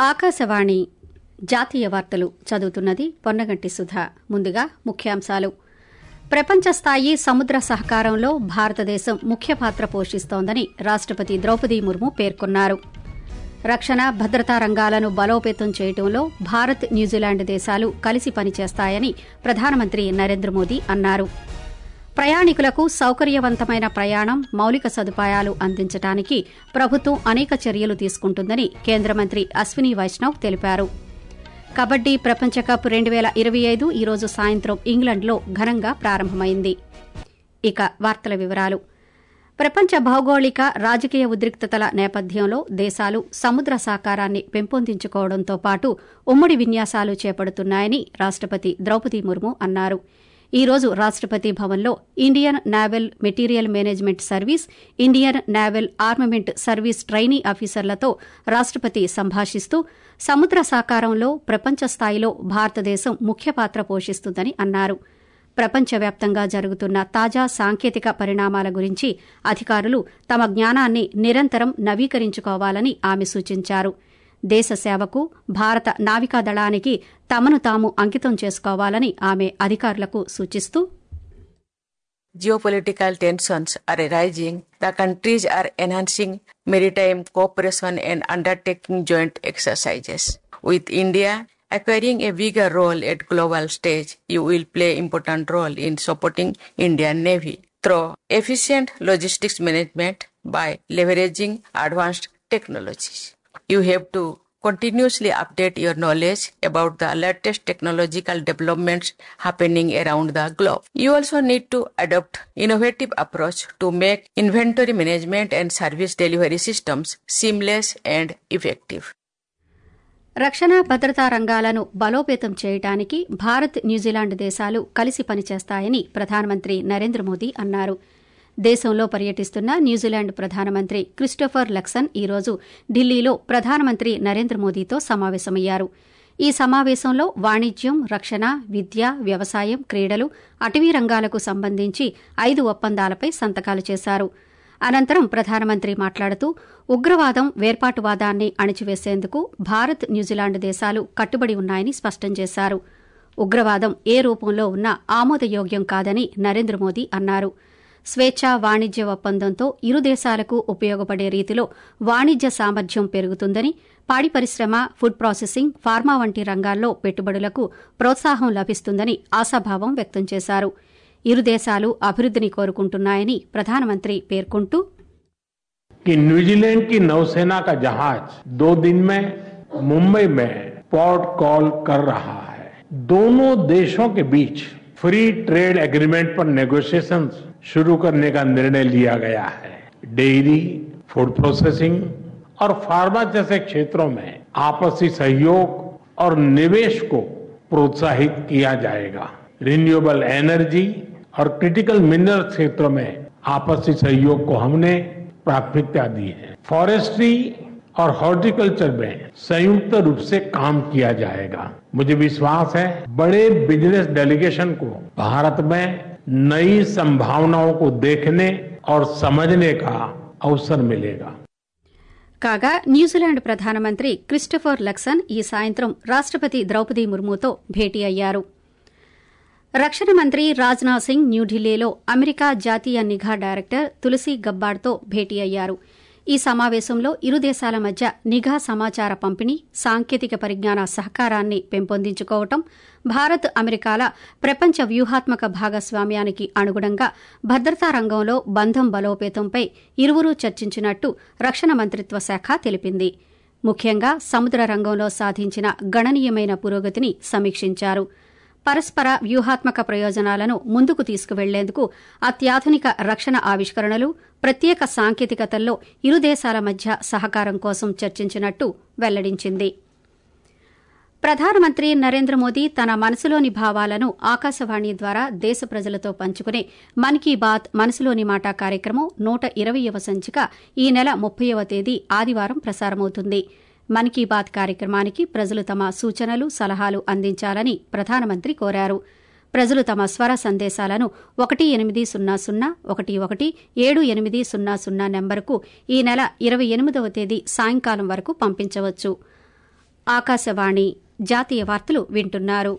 ఆకాశవాణి జాతీయ వార్తలు చదువుతున్నది పొన్నగంటి సుధ ముందుగా ముఖ్యాంశాలు ప్రపంచ స్థాయి సముద్ర సహకారంలో భారతదేశం ముఖ్య పాత్ర పోషిస్తోందని రాష్టపతి ద్రౌపది ముర్ము పేర్కొన్నారు రక్షణ భద్రతా రంగాలను బలోపేతం చేయడంలో భారత్ న్యూజిలాండ్ దేశాలు కలిసి పనిచేస్తాయని ప్రధానమంత్రి నరేంద్ర మోదీ అన్నారు ప్రయాణికులకు సౌకర్యవంతమైన ప్రయాణం మౌలిక సదుపాయాలు అందించడానికి ప్రభుత్వం అనేక చర్యలు తీసుకుంటుందని కేంద్ర మంత్రి అశ్విని వైష్ణవ్ తెలిపారు కబడ్డీ ప్రపంచ కప్ రెండు వేల ఇరవై ఐదు ఈరోజు సాయంత్రం ఇంగ్లండ్లో ఘనంగా ప్రారంభమైంది ఇక వార్తల వివరాలు ప్రపంచ భౌగోళిక రాజకీయ ఉద్రిక్తతల నేపథ్యంలో దేశాలు సముద్ర సహకారాన్ని పెంపొందించుకోవడంతో పాటు ఉమ్మడి విన్యాసాలు చేపడుతున్నాయని రాష్టపతి ద్రౌపది ముర్ము అన్నారు ఈ రోజు రాష్టపతి భవన్లో Indian naval material management service Indian naval armament service trainee ఆఫీసర్లతో రాష్టపతి సంభాషిస్తూ సముద్ర సహకారంలో ప్రపంచ స్థాయిలో భారతదేశం ముఖ్య పాత్ర పోషిస్తుందని అన్నారు ప్రపంచవ్యాప్తంగా జరుగుతున్న తాజా సాంకేతిక పరిణామాల గురించి అధికారులు తమ జ్ఞానాన్ని నిరంతరం నవీకరించుకోవాలని ఆమె సూచించారు దేశ సేవకు భారత నావికాదళానికి తమను తాము అంకితం చేసుకోవాలని ఆమె అధికారులకు సూచిస్తూ Geopolitical tensions are rising. The countries are enhancing maritime cooperation and undertaking joint exercises. With India acquiring a bigger role at global stage, you will play important role in supporting Indian Navy through efficient logistics management by leveraging advanced technologies. You have to continuously update your knowledge about the latest technological developments happening around the globe. You also need to adopt innovative approach to make inventory management and service delivery systems seamless and effective. రక్షణ భద్రతా రంగాలను బలోపేతం చేయడానికి Bharat New Zealand దేశాలు కలిసి పనిచేస్తాయని ప్రధానమంత్రి నరేంద్ర మోదీ అన్నారు దేశంలో పర్యటిస్తున్న న్యూజిలాండ్ ప్రధానమంత్రి క్రిస్టోఫర్ లక్సన్ ఈరోజు ఢిల్లీలో ప్రధానమంత్రి నరేంద్ర మోదీతో సమావేశమయ్యారు ఈ సమావేశంలో వాణిజ్యం రక్షణ విద్య వ్యవసాయం క్రీడలు అటవీ రంగాలకు సంబంధించి ఐదు ఒప్పందాలపై సంతకాలు చేశారు అనంతరం ప్రధానమంత్రి మాట్లాడుతూ ఉగ్రవాదం వేర్పాటువాదాన్ని అణిచివేసేందుకు భారత్ న్యూజిలాండ్ దేశాలు కట్టుబడి ఉన్నాయని స్పష్టం చేశారు ఉగ్రవాదం ఏ రూపంలో ఉన్నా ఆమోదయోగ్యం కాదని నరేంద్ర మోదీ అన్నారు స్వేచ్ఛ వాణిజ్య ఒప్పందంతో ఇరు దేశాలకు ఉపయోగపడే రీతిలో వాణిజ్య సామర్థ్యం పెరుగుతుందని పాడి పరిశ్రమ ఫుడ్ ప్రాసెసింగ్ ఫార్మా వంటి రంగాల్లో పెట్టుబడులకు ప్రోత్సాహం లభిస్తుందని ఆశాభావం వ్యక్తం చేశారు ఇరు దేశాలు అభివృద్దిని కోరుకుంటున్నాయని ప్రధానమంత్రి పేర్కొంటూ कि न्यूजीलैंड की नौसेना का जहाज दो दिन में मुंबई में पोर्ट कॉल कर रहा है दोनों देशों के बीच फ्री ट्रेड एग्रीमेंट पर नेगोशिएशन शुरू करने का निर्णय लिया गया है डेयरी फूड प्रोसेसिंग और फार्मा जैसे क्षेत्रों में आपसी सहयोग और निवेश को प्रोत्साहित किया जाएगा रिन्यूएबल एनर्जी और क्रिटिकल मिनरल क्षेत्रों में आपसी सहयोग को हमने प्राथमिकता दी है फॉरेस्ट्री और हॉर्टिकल्चर में संयुक्त रूप से काम किया जाएगा मुझे विश्वास है बड़े बिजनेस डेलीगेशन को भारत में नई संभावनाओं को देखने और समझने का अवसर मिलेगा కాగా న్యూజిలాండ్ ప్రధానమంత్రి క్రిస్టఫర్ లక్సన్ ఈ సాయంత్రం రాష్టపతి ద్రౌపది ముర్ముతో భేటీ అయ్యారు రక్షణ మంత్రి రాజ్నాథ్ సింగ్ న్యూఢిల్లీలో అమెరికా జాతీయ నిఘా డైరెక్టర్ తులసి గబ్బార్డ్తో భేటీ అయ్యారు ఈ సమావేశంలో ఇరు దేశాల మధ్య నిఘా సమాచార పంపిణీ సాంకేతిక పరిజ్ఞాన సహకారాన్ని పెంపొందించుకోవటం భారత్ అమెరికాల ప్రపంచ వ్యూహాత్మక భాగస్వామ్యానికి అనుగుణంగా భద్రతా రంగంలో బంధం బలోపేతంపై ఇరువురూ చర్చించినట్టు రక్షణ మంత్రిత్వ శాఖ తెలిపింది ముఖ్యంగా సముద్ర రంగంలో సాధించిన గణనీయమైన పురోగతిని సమీక్షించారు పరస్పర వ్యూహాత్మక ప్రయోజనాలను ముందుకు తీసుకువెళ్లేందుకు అత్యాధునిక రక్షణ ఆవిష్కరణలు ప్రత్యేక సాంకేతికతల్లో ఇరు దేశాల మధ్య సహకారం కోసం చర్చించినట్టు వెల్లడించింది ప్రధానమంత్రి నరేంద్ర మోదీ తన మనసులోని భావాలను ఆకాశవాణి ద్వారా దేశ ప్రజలతో పంచుకునే మన్ కీ బాత్ మనసులోని మాట కార్యక్రమం నూట ఇరవయవ సంచిక ఈ నెల ముప్పైవ తేదీ ఆదివారం ప్రసారమవుతుంది మన్ కీ బాత్ కార్యక్రమానికి ప్రజలు తమ సూచనలు సలహాలు అందించాలని ప్రధానమంత్రి కోరారు ప్రజలు తమ స్వర సందేశాలను ఒకటి ఎనిమిది సున్నా సున్నా ఒకటి ఒకటి ఏడు ఎనిమిది సున్నా సున్నా నెంబరుకు ఈ నెల ఇరవై ఎనిమిదవ తేదీ సాయంకాలం వరకు పంపించవచ్చు ఆకాశవాణి జాతీయ వార్తలు వింటున్నారు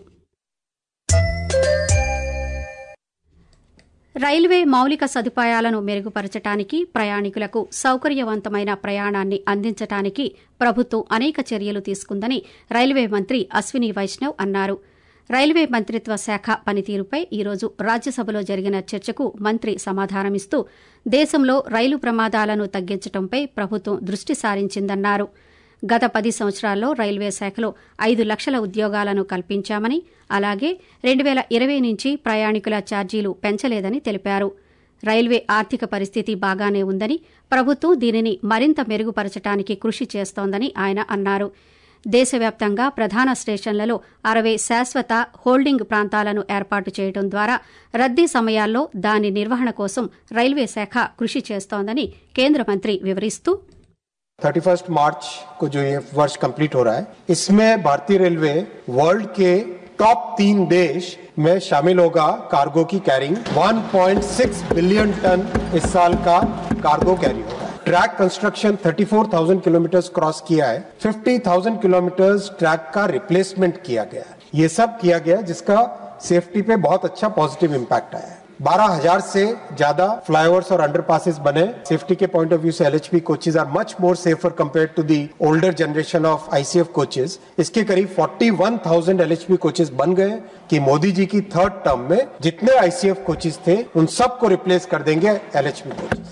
రైల్వే మౌలిక సదుపాయాలను మెరుగుపరచడానికి ప్రయాణికులకు సౌకర్యవంతమైన ప్రయాణాన్ని అందించడానికి ప్రభుత్వం అనేక చర్యలు తీసుకుందని రైల్వే మంత్రి అశ్విని వైష్ణవ్ అన్నారు రైల్వే మంత్రిత్వ శాఖ పనితీరుపై ఈరోజు రాజ్యసభలో జరిగిన చర్చకు మంత్రి సమాధానమిస్తూ దేశంలో రైలు ప్రమాదాలను తగ్గించడంపై ప్రభుత్వం దృష్టి సారించిందన్నారు గత పది సంవత్సరాల్లో రైల్వే శాఖలో ఐదు లక్షల ఉద్యోగాలను కల్పించామని అలాగే రెండు వేల ఇరవై నుంచి ప్రయాణికుల ఛార్జీలు పెంచలేదని తెలిపారు రైల్వే ఆర్థిక పరిస్థితి బాగానే ఉందని ప్రభుత్వం దీనిని మరింత మెరుగుపరచడానికి కృషి చేస్తోందని ఆయన అన్నారు దేశవ్యాప్తంగా ప్రధాన స్టేషన్లలో అరవై శాశ్వత హోల్డింగ్ ప్రాంతాలను ఏర్పాటు చేయడం ద్వారా రద్దీ సమయాల్లో దాని నిర్వహణ కోసం రైల్వే శాఖ కృషి చేస్తోందని కేంద్ర మంత్రి వివరిస్తూ थर्टी फर्स्ट मार्च को जो ये वर्ष कंप्लीट हो रहा है इसमें भारतीय रेलवे वर्ल्ड के टॉप तीन देश में शामिल होगा कार्गो की कैरिंग 1.6 बिलियन टन इस साल का कार्गो कैरी होगा ट्रैक कंस्ट्रक्शन 34,000 किलोमीटर क्रॉस किया है 50,000 किलोमीटर ट्रैक का रिप्लेसमेंट किया गया है ये सब किया गया जिसका सेफ्टी पे बहुत अच्छा पॉजिटिव इम्पैक्ट आया है बारह हजार से ज्यादा फ्लाईओवर्स और अंडरपासेस बने सेफ्टी के पॉइंट ऑफ व्यू से LHB coaches are much more safer compare to the older generation of ICF coaches इसके करीब 41,000 एलएचपी कोचेज बन गए कि मोदी जी की थर्ड टर्म में जितने आईसीएफ कोचेज थे उन सबको रिप्लेस कर देंगे एलएचपी कोचेज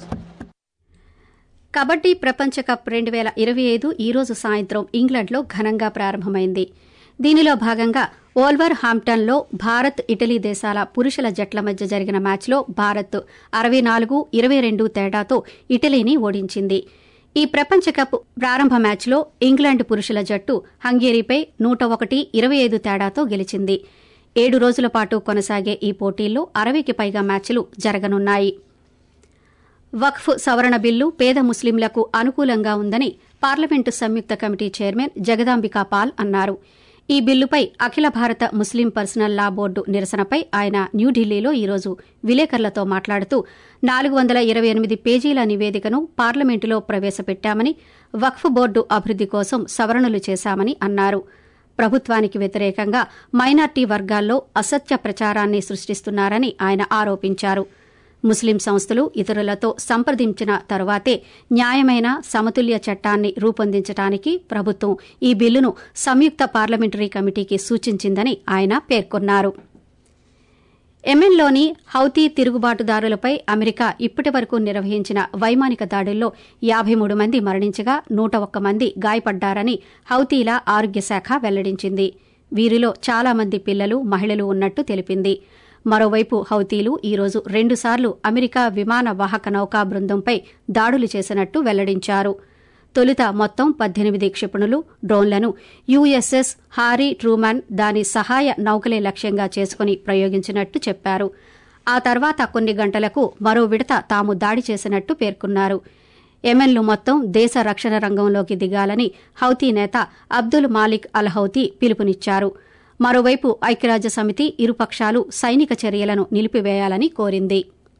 కబడ్డీ ప్రపంచ కప్ రెండు వేల ఇరవై ఐదు ఈరోజు సాయంత్రం ఇంగ్లండ్లో ఘనంగా ప్రారంభమైంది దీనిలో భాగంగా ఓల్వర్ హాంప్టన్లో భారత్ ఇటలీ దేశాల పురుషుల జట్ల మధ్య జరిగిన మ్యాచ్లో భారత్ అరవై నాలుగు ఇరవై రెండు తేడాతో ఇటలీని ఓడించింది ఈ ప్రపంచ కప్ ప్రారంభ మ్యాచ్లో ఇంగ్లాండ్ పురుషుల జట్టు హంగేరీపై నూట ఒకటి ఇరవై ఐదు తేడాతో గెలిచింది ఏడు రోజుల పాటు కొనసాగే ఈ పోటీల్లో అరవైకి పైగా మ్యాచ్లు జరగనున్నాయి వక్ఫ్ సవరణ బిల్లు పేద ముస్లింలకు అనుకూలంగా ఉందని పార్లమెంటు సంయుక్త కమిటీ చైర్మన్ జగదాంబికా పాల్ అన్నారు ఈ బిల్లుపై అఖిల భారత ముస్లిం పర్సనల్ లా బోర్డు నిరసనపై ఆయన న్యూఢిల్లీలో ఈరోజు విలేకరులతో మాట్లాడుతూ నాలుగు వందల ఇరవై ఎనిమిది పేజీల నివేదికను పార్లమెంటులో ప్రవేశపెట్టామని వక్ఫ్ బోర్డు అభివృద్ది కోసం సవరణలు చేశామని అన్నారు ప్రభుత్వానికి వ్యతిరేకంగా మైనార్టీ వర్గాల్లో అసత్య ప్రచారాన్ని సృష్టిస్తున్నారని ఆయన ఆరోపించారు ముస్లిం సంస్థలు ఇతరులతో సంప్రదించిన తరువాతే న్యాయమైన సమతుల్య చట్టాన్ని రూపొందించడానికి ప్రభుత్వం ఈ బిల్లును సంయుక్త పార్లమెంటరీ కమిటీకి సూచించిందని ఆయన పేర్కొన్నారు ఎమెన్లోని హౌతీ తిరుగుబాటుదారులపై అమెరికా ఇప్పటి వరకు నిర్వహించిన వైమానిక దాడుల్లో యాబై మూడు మంది మరణించగా నూట ఒక్క మంది గాయపడ్డారని హౌతీల ఆరోగ్య శాఖ వెల్లడించింది వీరిలో చాలా మంది పిల్లలు మహిళలు ఉన్నట్టు తెలిపింది మరోవైపు హౌతీలు ఈరోజు రెండుసార్లు అమెరికా విమాన వాహక నౌకా బృందంపై దాడులు చేసినట్టు వెల్లడించారు తొలుత మొత్తం పద్దెనిమిది క్షిపణులు డ్రోన్లను యుఎస్ఎస్ హారీ ట్రూమాన్ దాని సహాయ నౌకలే లక్ష్యంగా చేసుకుని ప్రయోగించినట్టు చెప్పారు ఆ తర్వాత కొన్ని గంటలకు మరో విడత తాము దాడి చేసినట్టు పేర్కొన్నారు ఎమెన్లు మొత్తం దేశ రక్షణ రంగంలోకి దిగాలని హౌతీ నేత అబ్దుల్ మాలిక్ అల్ హౌతీ పిలుపునిచ్చారు మరోవైపు ఐక్యరాజ్య సమితి ఇరుపక్షాలు సైనిక చర్యలను నిలిపివేయాలని కోరింది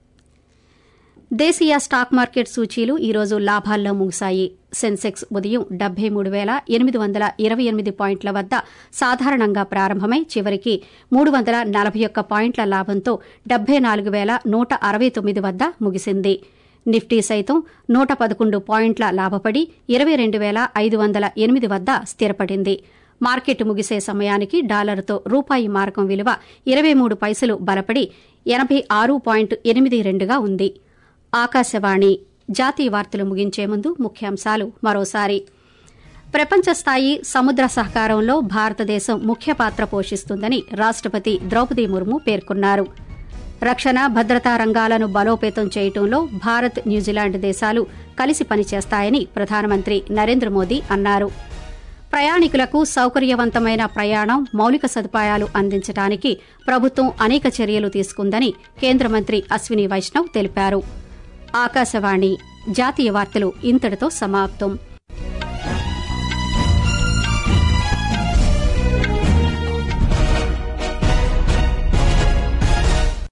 దేశీయ స్టాక్ మార్కెట్ సూచీలు ఈరోజు లాభాల్లో ముగిశాయి సెన్సెక్స్ ఉదయం డెబ్బై మూడు వేల ఎనిమిది వందల ఇరవై ఎనిమిది పాయింట్ల వద్ద సాధారణంగా ప్రారంభమై చివరికి మూడు వందల నలభై ఒక్క పాయింట్ల లాభంతో డెబ్బై నాలుగు వేల నూట అరవై తొమ్మిది వద్ద ముగిసింది నిఫ్టీ సైతం నూట పదకొండు పాయింట్ల లాభపడి ఇరవై రెండు వేల ఐదు వందల ఎనిమిది వద్ద స్థిరపడింది మార్కెట్ ముగిసే సమయానికి డాలర్తో రూపాయి మారకం విలువ ఇరవై మూడు పైసలు బలపడి ఎనభై ఆరు పాయింట్ ఎనిమిది రెండుగా ఉంది ఆకాశవాణి జాతీయ వార్తలు ముగించే ముందు ముఖ్యాంశాలు మరోసారి ప్రపంచ స్థాయి సముద్ర సహకారంలో భారతదేశం ముఖ్య పాత్ర పోషిస్తుందని రాష్టపతి ద్రౌపది ముర్ము పేర్కొన్నారు రక్షణ భద్రతా రంగాలను బలోపేతం చేయటంలో భారత్ న్యూజిలాండ్ దేశాలు కలిసి పనిచేస్తాయని ప్రధానమంత్రి నరేంద్ర మోదీ అన్నారు ప్రయాణికులకు సౌకర్యవంతమైన ప్రయాణం మౌలిక సదుపాయాలు అందించడానికి ప్రభుత్వం అనేక చర్యలు తీసుకుందని కేంద్ర మంత్రి అశ్విని వైష్ణవ్ తెలిపారు ఆకాశవాణి జాతీయ వార్తలు ఇంతటితో సమాప్తం